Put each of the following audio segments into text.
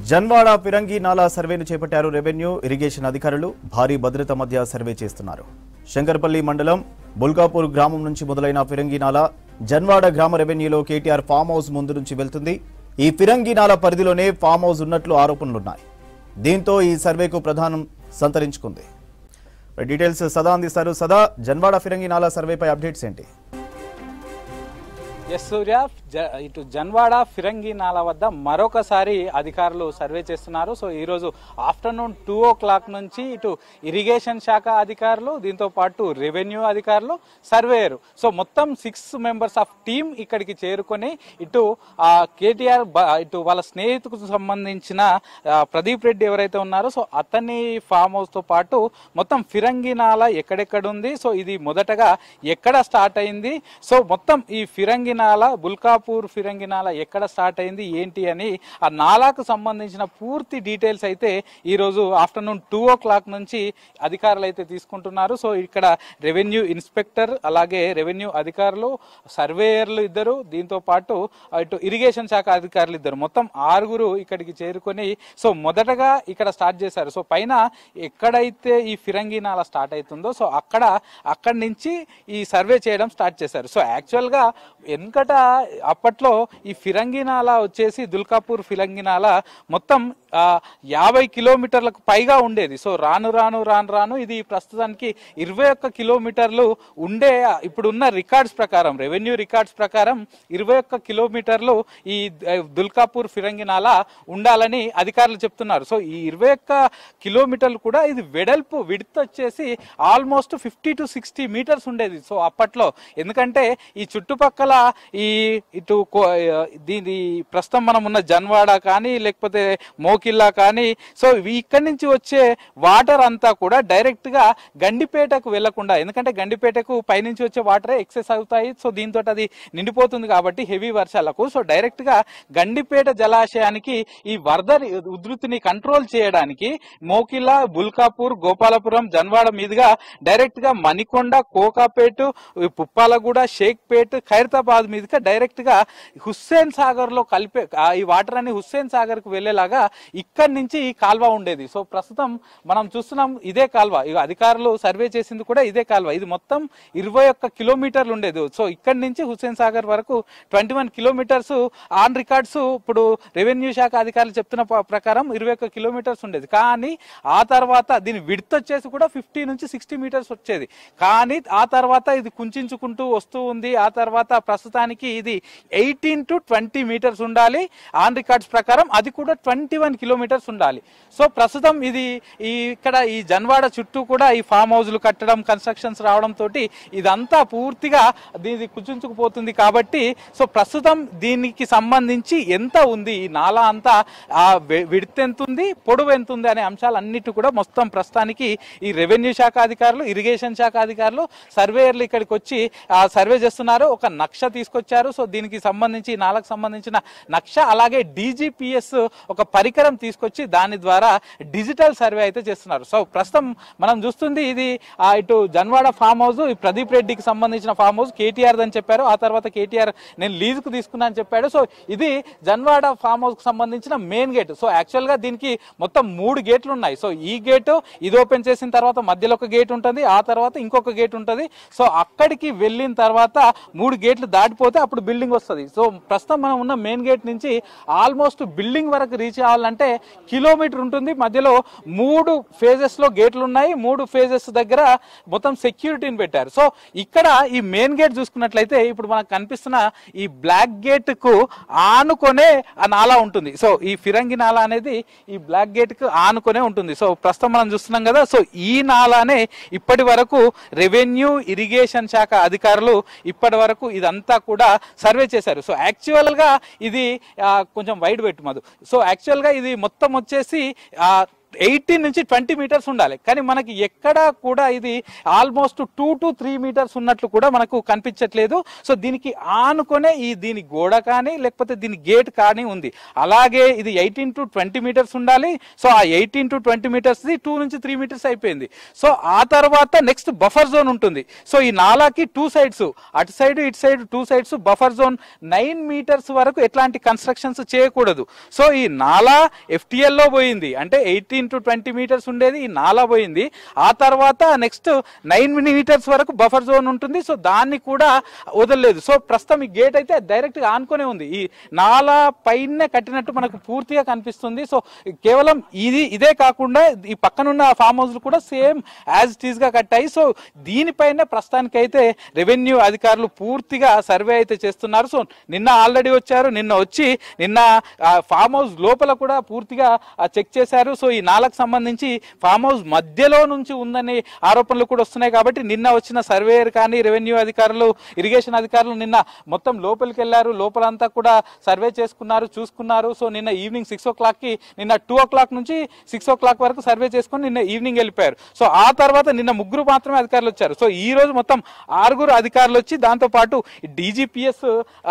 జన్వాడ పిరంగి నాలా సర్వేను చేపట్టారు రెవెన్యూ ఇరిగేషన్ అధికారులు భారీ భద్రత మధ్య సర్వే చేస్తున్నారు శంకర్పల్లి మండలం బుల్గాపూర్ గ్రామం నుంచి మొదలైన ఫిరంగి నాలా జన్వాడ గ్రామ రెవెన్యూలో కేటీఆర్ ఫామ్ హౌస్ ముందు నుంచి వెళ్తుంది ఈ ఫిరంగి నాలా పరిధిలోనే ఫామ్ హౌస్ ఉన్నట్లు ఆరోపణలున్నాయి దీంతో ఈ సర్వేకు ప్రధానం సంతరించుకుంది డీటెయిల్స్ సదా అందిస్తారు సదా జన్వాడ ఫిరంగి నాలా సర్వేపై అప్డేట్స్ ఏంటి ఎస్ సూర్య జ ఇటు జన్వాడ ఫిరంగి నాల వద్ద మరొకసారి అధికారులు సర్వే చేస్తున్నారు సో ఈరోజు ఆఫ్టర్నూన్ టూ ఓ క్లాక్ నుంచి ఇటు ఇరిగేషన్ శాఖ అధికారులు దీంతో పాటు రెవెన్యూ అధికారులు సర్వేయరు సో మొత్తం సిక్స్ మెంబర్స్ ఆఫ్ టీమ్ ఇక్కడికి చేరుకొని ఇటు ఆ, కేటీఆర్ బ- ఇటు వాళ్ళ స్నేహితుకు సంబంధించిన ఆ, ప్రదీప్ రెడ్డి ఎవరైతే ఉన్నారో సో అతని ఫామ్ హౌస్ తో పాటు మొత్తం ఫిరంగి నాల ఎక్కడెక్కడ ఉంది సో ఇది మొదటగా ఎక్కడ స్టార్ట్ అయింది సో మొత్తం ఈ ఫిరంగి నాల బుల్కాపూర్ ఫిరంగి నాల ఎక్కడ స్టార్ట్ అయింది ఏంటి అని ఆ నాలాకు సంబంధించిన పూర్తి డీటెయిల్స్ అయితే ఈ రోజు ఆఫ్టర్నూన్ టూ ఓ క్లాక్ నుంచి అధికారులు అయితే తీసుకుంటున్నారు సో ఇక్కడ రెవెన్యూ ఇన్స్పెక్టర్ అలాగే రెవెన్యూ అధికారులు సర్వేయర్లు ఇద్దరు దీంతో పాటు ఇటు ఇరిగేషన్ శాఖ అధికారులు ఇద్దరు మొత్తం ఆరుగురు ఇక్కడికి చేరుకొని సో మొదటగా ఇక్కడ స్టార్ట్ చేశారు సో పైన ఎక్కడైతే ఈ ఫిరంగి నాల స్టార్ట్ అవుతుందో సో అక్కడ అక్కడి నుంచి ఈ సర్వే చేయడం స్టార్ట్ చేశారు సో యాక్చువల్ గా వెనకట అప్పట్లో ఈ ఫిరంగి నాల వచ్చేసి దుల్కాపూర్ ఫిరంగి నాల మొత్తం ఆ, యాభై కిలోమీటర్లకు పైగా ఉండేది సో రాను రాను రాను రాను ఇది ప్రస్తుతానికి ఇరవై ఒక్క కిలోమీటర్లు ఉండే ఇప్పుడున్న రికార్డ్స్ ప్రకారం రెవెన్యూ రికార్డ్స్ ప్రకారం ఇరవై ఒక్క కిలోమీటర్లు ఈ ఆ, దుల్కాపూర్ ఫిరంగి నాల ఉండాలని అధికారులు చెప్తున్నారు సో ఈ ఇరవై ఒక్క కిలోమీటర్లు కూడా ఇది వెడల్పు విడత్ వచ్చేసి almost fifty to sixty metres ఉండేది సో అప్పట్లో ఎందుకంటే ఈ చుట్టుపక్కల ఈ ఇటు కో- దీని ప్రస్తుతం మనం ఉన్న జన్వాడ కానీ లేకపోతే మోకిల్లా కానీ సో ఇవి ఇక్కడి నుంచి వచ్చే వాటర్ అంతా కూడా డైరెక్ట్ గా గండిపేటకు వెళ్లకుండా ఎందుకంటే గండిపేటకు పైనుంచి వచ్చే వాటరే ఎక్సెస్ అవుతాయి సో దీంతో అది నిండిపోతుంది కాబట్టి హెవీ వర్షాలకు సో డైరెక్ట్ గా గండిపేట జలాశయానికి ఈ వరద ఉధృతిని కంట్రోల్ చేయడానికి మోకిలా బుల్కాపూర్ గోపాలపురం జన్వాడ మీదుగా డైరెక్ట్ గా మణికొండ కోకాపేట పుప్పాలగూడ షేక్పేట్ ఖైరతాబాద్ మీదుగా డైరెక్ట్ గా హుస్సేన్ సాగర్ లో కలిపే ఆ ఈ వాటర్ అని హుస్సేన్ సాగర్ కు వెళ్లేలాగా ఇక్కడి నుంచి ఈ కాల్వ ఉండేది సో ప్రస్తుతం మనం చూస్తున్నాం ఇదే కాల్వ ఇక అధికారులు సర్వే చేసింది కూడా ఇదే కాల్వ ఇది మొత్తం ఇరవై ఒక్క కిలోమీటర్లు ఉండేది సో ఇక్కడి నుంచి హుస్సేన్ సాగర్ వరకు twenty one kilometres on records ఇప్పుడు రెవెన్యూ శాఖ అధికారులు చెప్తున్న ప- ప్రకారం ఇరవై ఒక్క కిలోమీటర్స్ ఉండేది కానీ ఆ తర్వాత దీని విడత్ వచ్చేసి కూడా ఫిఫ్టీ నుంచి సిక్స్టీ మీటర్స్ వచ్చేది కానీ ఆ తర్వాత ఇది కుంచుకుంటూ వస్తూ ఉంది ఆ తర్వాత ప్రస్తుతానికి ఇది ఎయిటీన్ టు ట్వంటీ మీటర్స్ ఉండాలి ఆన్ రికార్డ్స్ ప్రకారం అది కూడా ట్వంటీ వన్ కిలోమీటర్స్ ఉండాలి సో ప్రస్తుతం ఇది ఈ ఇక్కడ ఈ జన్వాడ చుట్టూ కూడా ఈ ఫామ్ హౌస్లు కట్టడం కన్స్ట్రక్షన్స్ రావడం తోటి ఇదంతా పూర్తిగా దీది కుచించుకుపోతుంది కాబట్టి సో ప్రస్తుతం దీనికి సంబంధించి ఎంత ఉంది ఈ నాలా అంతా ఆ వె- విడత్ ఎంత ఉంది పొడవు ఎంత ఉంది అనే అంశాలన్నిటి కూడా మొత్తం ప్రస్తుతానికి ఈ రెవెన్యూ శాఖ అధికారులు ఇరిగేషన్ శాఖ అధికారులు సర్వేయర్లు ఇక్కడికి వచ్చి ఆ సర్వే చేస్తున్నారు ఒక నక్ష తీసుకొచ్చారు సో దీనికి సంబంధించి ఈ నాలకు సంబంధించిన నక్ష అలాగే డీజీపీఎస్ ఒక పరికరం తీసుకొచ్చి దాని ద్వారా డిజిటల్ సర్వే అయితే చేస్తున్నారు సో ప్రస్తుతం మనం చూస్తుంది ఇది ఆ ఇటు జన్వాడ ఫామ్ హౌస్ ఈ ప్రదీప్ రెడ్డికి సంబంధించిన ఫామ్ హౌస్ కేటీఆర్ అని చెప్పారు ఆ తర్వాత కేటీఆర్ నేను లీజ్ కు తీసుకున్నా అని చెప్పాడు సో ఇది జన్వాడ ఫామ్ హౌస్ కు సంబంధించిన మెయిన్ గేట్ సో యాక్చువల్ గా దీనికి మొత్తం మూడు గేట్లు ఉన్నాయి సో ఈ గేటు ఇది ఓపెన్ చేసిన తర్వాత మధ్యలో ఒక గేట్ ఉంటుంది ఆ తర్వాత ఇంకొక గేట్ ఉంటుంది సో అక్కడికి వెళ్ళిన తర్వాత మూడు గేట్లు దాటిపోతే అప్పుడు బిల్డింగ్ వస్తుంది సో ప్రస్తుతం మనం ఉన్న మెయిన్ గేట్ నుంచి ఆల్మోస్ట్ బిల్డింగ్ వరకు రీచ్ అవ్వాలంటే కిలోమీటర్ ఉంటుంది మధ్యలో మూడు ఫేజెస్ లో గేట్లు ఉన్నాయి మూడు ఫేజెస్ దగ్గర మొత్తం సెక్యూరిటీని పెట్టారు సో ఇక్కడ ఈ మెయిన్ గేట్ చూసుకున్నట్లయితే ఇప్పుడు మనకు కనిపిస్తున్న ఈ బ్లాక్ గేట్ కు ఆనుకొనే ఆ నాలా ఉంటుంది సో ఈ ఫిరంగి నాలా అనేది ఈ బ్లాక్ గేట్ కు ఆనుకొనే ఉంటుంది సో ప్రస్తుతం మనం చూస్తున్నాం కదా సో ఈ నాలానే ఇప్పటి వరకు రెవెన్యూ ఇరిగేషన్ శాఖ అధికారులు ఇప్పటి వరకు ఇదంతా కూడా సర్వే చేశారు సో యాక్చువల్ గా ఇది ఆ, కొంచెం వైడ్ పెట్టు మధు సో యాక్చువల్ గా ఇది మొత్తం వచ్చేసి ఎయిటీన్ నుంచి ట్వంటీ మీటర్స్ ఉండాలి కానీ మనకి ఎక్కడా కూడా ఇది almost two to three metres ఉన్నట్లు కూడా మనకు కనిపించట్లేదు సో దీనికి ఆనుకొనే ఈ దీని గోడ కానీ లేకపోతే దీని గేట్ కానీ ఉంది అలాగే ఇది ఎయిటీన్ టు ట్వంటీ మీటర్స్ ఉండాలి సో ఆ eighteen to twenty metres two నుంచి త్రీ మీటర్స్ అయిపోయింది సో ఆ తర్వాత నెక్స్ట్ బఫర్ జోన్ ఉంటుంది సో ఈ నాలాకి టూ సైడ్స్ అటు సైడ్ ఇటు side two sides buffer zone nine metres వరకు ఎట్లాంటి కన్స్ట్రక్షన్స్ చేయకూడదు సో ఈ నాలా FTL లో పోయింది అంటే ఎయిటీన్ టు ట్వంటీ మీటర్స్ ఉండేది ఈ నాలా పోయింది ఆ తర్వాత నెక్స్ట్ నైన్ మీటర్స్ వరకు బఫర్ జోన్ ఉంటుంది సో దాన్ని కూడా వదలలేదు సో ప్రస్తుతం ఈ గేట్ అయితే డైరెక్ట్ గా ఆనుకునే ఉంది ఈ నాలా పైనే కట్టినట్టు మనకు పూర్తిగా కనిపిస్తుంది సో కేవలం ఇది ఇదే కాకుండా ఈ పక్కనున్న ఫామ్ హౌస్ కూడా సేమ్ యాజ్ ఇట్ ఈస్ గా కట్టాయి సో దీనిపైన ప్రస్తుతానికైతే రెవెన్యూ అధికారులు పూర్తిగా సర్వే అయితే చేస్తున్నారు సో నిన్న ఆల్రెడీ వచ్చారు నిన్న వచ్చి నిన్న ఫామ్ హౌస్ లోపల కూడా పూర్తిగా చెక్ చేశారు సో ఈ నాలకు సంబంధించి ఫామ్ హౌస్ మధ్యలో నుంచి ఉందని ఆరోపణలు కూడా వస్తున్నాయి కాబట్టి నిన్న వచ్చిన సర్వేయర్ కానీ రెవెన్యూ అధికారులు ఇరిగేషన్ అధికారులు నిన్న మొత్తం లోపలికి వెళ్ళారు లోపలంతా కూడా సర్వే చేసుకున్నారు చూసుకున్నారు సో నిన్న ఈవినింగ్ సిక్స్ ఓ క్లాక్ కి నిన్న టూ ఓ క్లాక్ నుంచి సిక్స్ ఓ క్లాక్ వరకు సర్వే చేసుకొని నిన్న ఈవినింగ్ వెళ్ళిపోయారు సో ఆ తర్వాత నిన్న ముగ్గురు మాత్రమే అధికారులు వచ్చారు సో ఈ రోజు మొత్తం ఆరుగురు అధికారులు వచ్చి దాంతో పాటు డిజిపిఎస్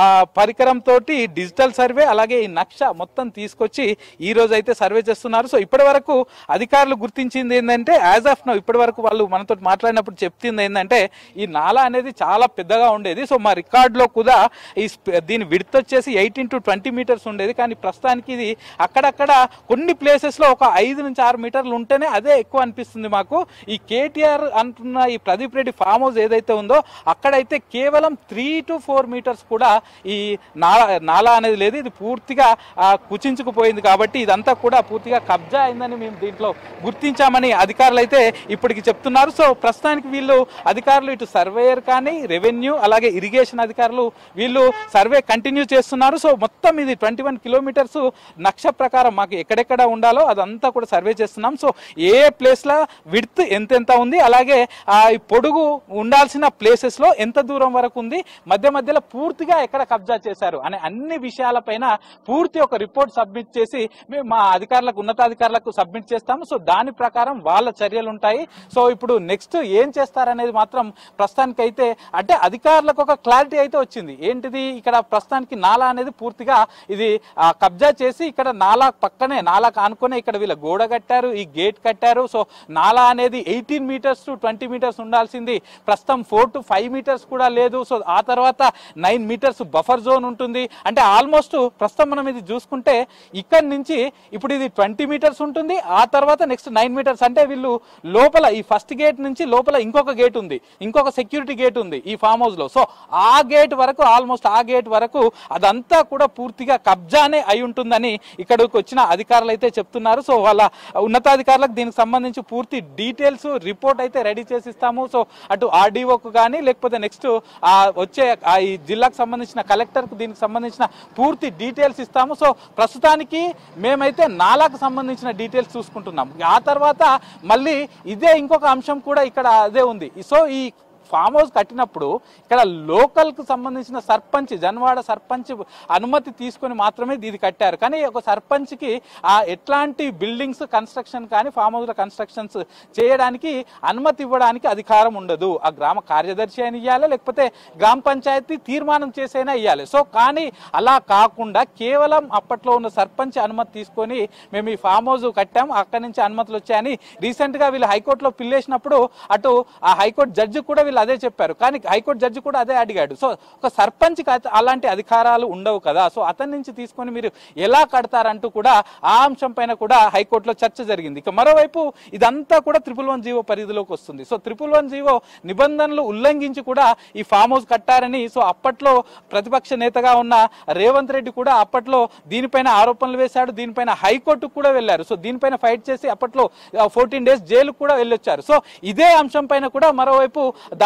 పరికరం తోటి డిజిటల్ సర్వే అలాగే ఈ నక్ష మొత్తం తీసుకొచ్చి ఈ రోజు అయితే సర్వే చేస్తున్నారు సో ఇప్పటి వరకు అధికారులు గుర్తించింది ఏంటంటే యాజ్ ఆఫ్ నో ఇప్పటి వరకు వాళ్ళు మనతో మాట్లాడినప్పుడు చెప్తుంది ఏంటంటే ఈ నాలా అనేది చాలా పెద్దగా ఉండేది సో మా రికార్డులో కూడా ఈ స్ప- దీని విడత్ వచ్చేసి ఎయిటీన్ టు ట్వంటీ మీటర్స్ ఉండేది కానీ ప్రస్తుతానికి ఇది అక్కడక్కడ కొన్ని ప్లేసెస్ లో ఒక ఐదు నుంచి ఆరు మీటర్లు ఉంటేనే అదే ఎక్కువ అనిపిస్తుంది మాకు ఈ కేటీఆర్ అంటున్న ఈ ప్రదీప్ రెడ్డి ఫామ్ హౌస్ ఏదైతే ఉందో అక్కడైతే కేవలం త్రీ టు ఫోర్ మీటర్స్ కూడా ఈ నాలా నాలా అనేది లేదు ఇది పూర్తిగా ఆ, కుచించుకుపోయింది కాబట్టి ఇదంతా కూడా పూర్తిగా కబ్జా అయిందని మేము దీంట్లో గుర్తించామని అధికారులు అయితే ఇప్పటికి చెప్తున్నారు సో ప్రస్తుతానికి వీళ్ళు అధికారులు ఇటు సర్వేయర్ కానీ రెవెన్యూ అలాగే ఇరిగేషన్ అధికారులు వీళ్ళు సర్వే కంటిన్యూ చేస్తున్నారు సో మొత్తం ఇది ట్వంటీ వన్ కిలోమీటర్స్ నక్ష ప్రకారం మాకు ఎక్కడెక్కడ ఉండాలో అదంతా కూడా సర్వే చేస్తున్నాం సో ఏ ప్లేస్ లా విడ్త్ ఎంతెంత ఉంది అలాగే ఆ ఈ పొడుగు ఉండాల్సిన ప్లేసెస్ లో ఎంత దూరం వరకు ఉంది మధ్య మధ్యలో పూర్తిగా ఎక్కడ కబ్జా చేశారు అనే అన్ని విషయాలపైన పూర్తి ఒక రిపోర్ట్ సబ్మిట్ చేసి మేము మా అధికారులకు ఉన్నతాధికారులకు సబ్మిట్ చేస్తాము సో దాని ప్రకారం వాళ్ళ చర్యలు ఉంటాయి సో ఇప్పుడు నెక్స్ట్ ఏం చేస్తారనేది మాత్రం ప్రస్తుతానికైతే అంటే అధికారులకు ఒక క్లారిటీ అయితే వచ్చింది ఏంటిది ఇక్కడ ప్రస్తుతానికి నాలా అనేది పూర్తిగా ఇది ఆ, కబ్జా చేసి ఇక్కడ నాలా పక్కనే నాలా ఆనుకునే ఇక్కడ వీళ్ళ గోడ కట్టారు ఈ గేట్ కట్టారు సో నాలా అనేది eighteen metres to twenty metres ఉండాల్సింది ప్రస్తుతం ఫోర్ టు ఫైవ్ మీటర్స్ కూడా లేదు సో ఆ తర్వాత నైన్ మీటర్స్ బఫర్ జోన్ ఉంటుంది అంటే ఆల్మోస్ట్ ప్రస్తుతం మనం ఇది చూసుకుంటే ఇక్కడి నుంచి ఇప్పుడు ఇది ట్వంటీ మీటర్స్ ఉంటుంది ఆ తర్వాత నెక్స్ట్ నైన్ మీటర్స్ అంటే వీళ్ళు లోపల ఈ ఫస్ట్ గేట్ నుంచి లోపల ఇంకొక గేట్ ఉంది ఇంకొక సెక్యూరిటీ గేట్ ఉంది ఈ ఫామ్ హౌస్ లో సో ఆ గేట్ వరకు ఆల్మోస్ట్ ఆ గేట్ వరకు అదంతా కూడా పూర్తిగా కబ్జానే అయి ఉంటుందని ఇక్కడికి వచ్చిన అధికారులు అయితే చెప్తున్నారు సో వాళ్ళ ఉన్నతాధికారులకు దీనికి సంబంధించి పూర్తి డీటెయిల్స్ రిపోర్ట్ అయితే రెడీ చేసి ఇస్తాము సో అటు ఆర్డీఓకు కానీ లేకపోతే నెక్స్ట్ ఆ వచ్చే ఆ ఈ జిల్లాకు సంబంధించిన కలెక్టర్ కు దీనికి సంబంధించిన పూర్తి డీటెయిల్స్ ఇస్తాము సో ప్రస్తుతానికి మేమైతే నాలాకు సంబంధించిన డీటెయిల్స్ చూసుకుంటున్నాం ఆ తర్వాత మళ్ళీ ఇదే ఇంకొక అంశం కూడా ఇక్కడ అదే ఉంది సో ఈ ఫామ్ హౌస్ కట్టినప్పుడు ఇక్కడ లోకల్ కు సంబంధించిన సర్పంచ్ జన్వాడ సర్పంచ్ అనుమతి తీసుకొని మాత్రమే ఇది కట్టారు కానీ ఒక సర్పంచ్ కి ఆ ఎట్లాంటి బిల్డింగ్స్ కన్స్ట్రక్షన్ కానీ ఫామ్ హౌస్ కన్స్ట్రక్షన్స్ చేయడానికి అనుమతి ఇవ్వడానికి అధికారం ఉండదు ఆ గ్రామ కార్యదర్శి అయినా ఇవ్వాలి లేకపోతే గ్రామ పంచాయతీ తీర్మానం చేసైనా ఇవ్వాలి సో కానీ అలా కాకుండా కేవలం అప్పట్లో ఉన్న సర్పంచ్ అనుమతి తీసుకొని మేము ఈ ఫామ్ హౌస్ కట్టాం అక్కడి నుంచి అనుమతులు వచ్చాయని రీసెంట్ గా వీళ్ళు హైకోర్టులో పిల్లేసినప్పుడు అటు ఆ హైకోర్టు జడ్జి కూడా వీళ్ళు అదే చెప్పారు కానీ హైకోర్టు జడ్జి కూడా అదే అడిగాడు సో ఒక సర్పంచ్ అలాంటి అధికారాలు ఉండవు కదా సో అతని నుంచి తీసుకొని మీరు ఎలా కడతారంటూ కూడా ఆ అంశం పైన కూడా హైకోర్టులో చర్చ జరిగింది ఇక మరోవైపు ఇదంతా కూడా త్రిపుల్ వన్ జీవో పరిధిలోకి వస్తుంది సో త్రిపుల్ వన్ జీవో నిబంధనలు ఉల్లంఘించి కూడా ఈ ఫామ్ హౌస్ కట్టారని సో అప్పట్లో ప్రతిపక్ష నేతగా ఉన్న రేవంత్ రెడ్డి కూడా అప్పట్లో దీనిపైన ఆరోపణలు వేశాడు దీనిపైన హైకోర్టుకు కూడా వెళ్ళారు సో దీనిపైన ఫైట్ చేసి అప్పట్లో ఫోర్టీన్ డేస్ జైలుకు కూడా వెళ్ళొచ్చారు సో ఇదే అంశం పైన కూడా మరోవైపు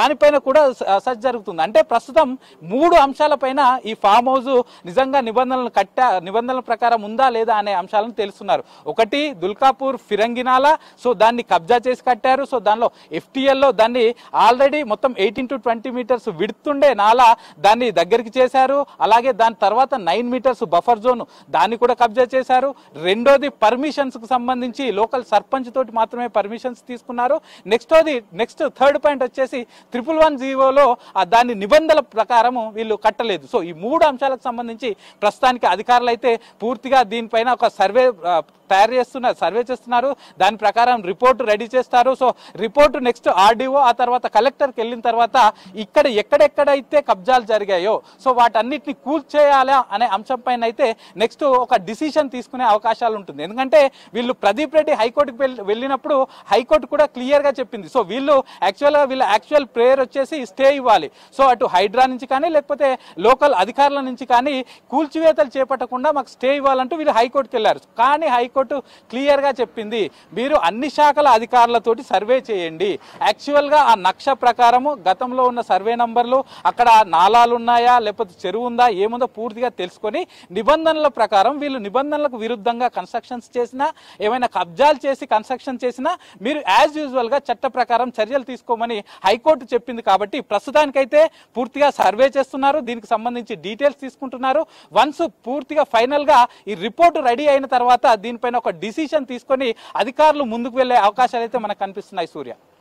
దానిపైన కూడా సర్చ్ జరుగుతుంది అంటే ప్రస్తుతం మూడు అంశాలపైన ఈ ఫామ్ హౌస్ నిజంగా నిబంధనలు కట్టా నిబంధనల ప్రకారం ఉందా లేదా అనే అంశాలను తెలుస్తున్నారు ఒకటి దుల్కాపూర్ ఫిరంగినాల సో దాన్ని కబ్జా చేసి కట్టారు సో దానిలో ఎఫ్టీఎల్ లో దాన్ని ఆల్రెడీ మొత్తం ఎయిటీన్ టు ట్వంటీ మీటర్స్ విడుతుండే నాలా దాన్ని దగ్గరికి చేశారు అలాగే దాని తర్వాత నైన్ మీటర్స్ బఫర్ జోన్ దాన్ని కూడా కబ్జా చేశారు రెండోది పర్మిషన్స్ కు సంబంధించి లోకల్ సర్పంచ్ తోటి మాత్రమే పర్మిషన్స్ తీసుకున్నారు నెక్స్ట్ అది నెక్స్ట్ థర్డ్ పాయింట్ వచ్చేసి ట్రిపుల్ వన్ జీవోలో దాని నిబంధనల ప్రకారం వీళ్ళు కట్టలేదు సో ఈ మూడు అంశాలకు సంబంధించి ప్రస్తుతానికి అధికారులు అయితే పూర్తిగా దీనిపైన ఒక సర్వే ఆ, తయారు చేస్తున్నారు సర్వే చేస్తున్నారు దాని ప్రకారం రిపోర్ట్ రెడీ చేస్తారు సో రిపోర్ట్ నెక్స్ట్ ఆర్డీఓ ఆ తర్వాత కలెక్టర్కి వెళ్ళిన తర్వాత ఇక్కడ ఎక్కడెక్కడైతే కబ్జాలు జరిగాయో సో వాటన్నిటిని కూల్చేయాలా అనే అంశం పైన అయితే నెక్స్ట్ ఒక డిసిషన్ తీసుకునే అవకాశాలు ఉంటుంది ఎందుకంటే వీళ్ళు ప్రదీప్ రెడ్డి హైకోర్టుకు వెళ్ళి- వెళ్ళినప్పుడు హైకోర్టు కూడా క్లియర్ గా చెప్పింది సో వీళ్ళు యాక్చువల్ గా వీళ్ళ యాక్చువల్ ప్రేయర్ వచ్చేసి స్టే ఇవ్వాలి సో అటు హైడ్రా నుంచి కానీ లేకపోతే లోకల్ అధికారుల నుంచి కానీ కూల్చివేతలు చేపట్టకుండా మాకు స్టే ఇవ్వాలంటూ వీళ్ళు హైకోర్టుకి వెళ్ళారు కానీ హైకోర్టు క్లియర్ గా చెప్పింది మీరు అన్ని శాఖల అధికారులతోటి సర్వే చేయండి యాక్చువల్ గా ఆ నక్ష ప్రకారము గతంలో ఉన్న సర్వే నంబర్లు అక్కడ నాలాలు ఉన్నాయా లేకపోతే చెరువు ఉందా ఏముందో పూర్తిగా తెలుసుకొని నిబంధనల ప్రకారం వీళ్ళు నిబంధనలకు విరుద్ధంగా కన్స్ట్రక్షన్స్ చేసినా ఏమైనా కబ్జాలు చేసి కన్స్ట్రక్షన్ చేసినా మీరు యాజ్ యూజువల్ గా చట్ట ప్రకారం చర్యలు తీసుకోమని హైకోర్టు చెప్పింది కాబట్టి ప్రస్తుతానికైతే పూర్తిగా సర్వే చేస్తున్నారు దీనికి సంబంధించి డీటెయిల్స్ తీసుకుంటున్నారు వన్స్ పూర్తిగా ఫైనల్ గా ఈ రిపోర్ట్ రెడీ అయిన తర్వాత దీనిపైన ఒక డిసిషన్ తీసుకొని అధికారులు ముందుకు వెళ్లే అవకాశాలు అయితే మనకు కనిపిస్తున్నాయి సూర్య